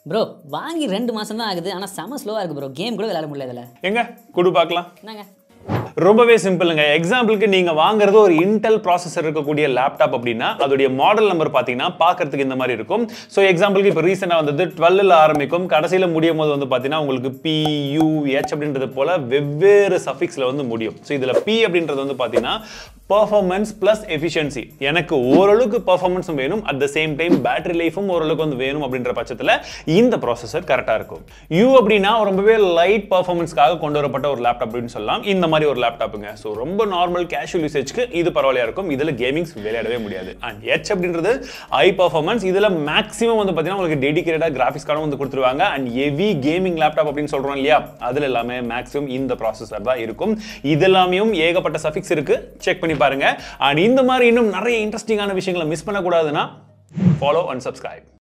bro வாங்கி ரெண்டு மாதம் தான் ஆகுது ஆனால் செம ஸ்லோவாக இருக்குது ப்ரோ கேம் கூட விளையாட முடியல இதில் எங்க குடு பார்க்கலாம் என்னங்க ரொம்பவே சிம்பிளுங்க எக்ஸாம்பிளுக்கு நீங்க வாங்குறது ஒரு இன்டெல் ப்ராசஸர் இருக்கக்கூடிய லேப்டாப் அப்படின்னா அதோடைய மாடல் நம்பர் பார்த்தீங்கன்னா பார்க்கறதுக்கு இந்த மாதிரி இருக்கும் ஸோ எக்ஸாம்பிளுக்கு இப்போ ரீசெண்டாக வந்தது டுவெல்லில் ஆரம்பிக்கும் கடைசியில் முடியும் போது வந்து பார்த்தீங்கன்னா உங்களுக்கு பி யூ ஹெச் அப்படின்றது போல வெவ்வேறு சஃபிக்ஸில் வந்து முடியும் ஸோ இதில் பி அப்படின்றது வந்து பார்த்தீங்கன்னா பர்ஃபார்மன்ஸ் ப்ளஸ் எஃபிஷியன்சி எனக்கு ஓரளவுக்கு பர்ஃபார்மன்ஸும் வேணும் at the same time battery லைஃபும் ஓரளவுக்கு வந்து வேணும் அப்படின்ற பட்சத்தில் இந்த ப்ராசஸர் கரெக்டாக இருக்கும் யூ அப்படின்னா ரொம்பவே லைட் பர்ஃபார்மன்ஸ்க்காக கொண்டு வரப்பட்ட ஒரு லேப்டாப் அப்படின்னு சொல்லலாம் இந்த மாதிரி ஒரு லேப்டாப்புங்க ஸோ ரொம்ப நார்மல் கேஷுவல் யூசேஜ்க்கு இது பரவாயில்லையா இருக்கும் இதில் கேமிங்ஸ் விளையாடவே முடியாது அண்ட் ஹெச் அப்படின்றது ஹை பர்ஃபார்மன்ஸ் இதில் மேக்ஸிமம் வந்து பார்த்தீங்கன்னா உங்களுக்கு டெடிகேட்டடாக கிராஃபிக்ஸ் கார்டும் வந்து கொடுத்துருவாங்க அண்ட் ஹெவி கேமிங் லேப்டாப் அப்படின்னு சொல்கிறோம் இல்லையா அதில் எல்லாமே மேக்ஸிமம் இந்த ப்ராசஸர் தான் இருக்கும் இது எல்லாமே ஏகப்பட்ட சஃபிக்ஸ் இருக்கு செக் பண்ணி பாருங்க அண்ட் இந்த மாதிரி இன்னும் நிறைய இன்ட்ரெஸ்டிங்கான விஷயங்களை மிஸ் பண்ணக்கூடாதுன்னா ஃபாலோ அண்ட் சப்ஸ்கிரைப்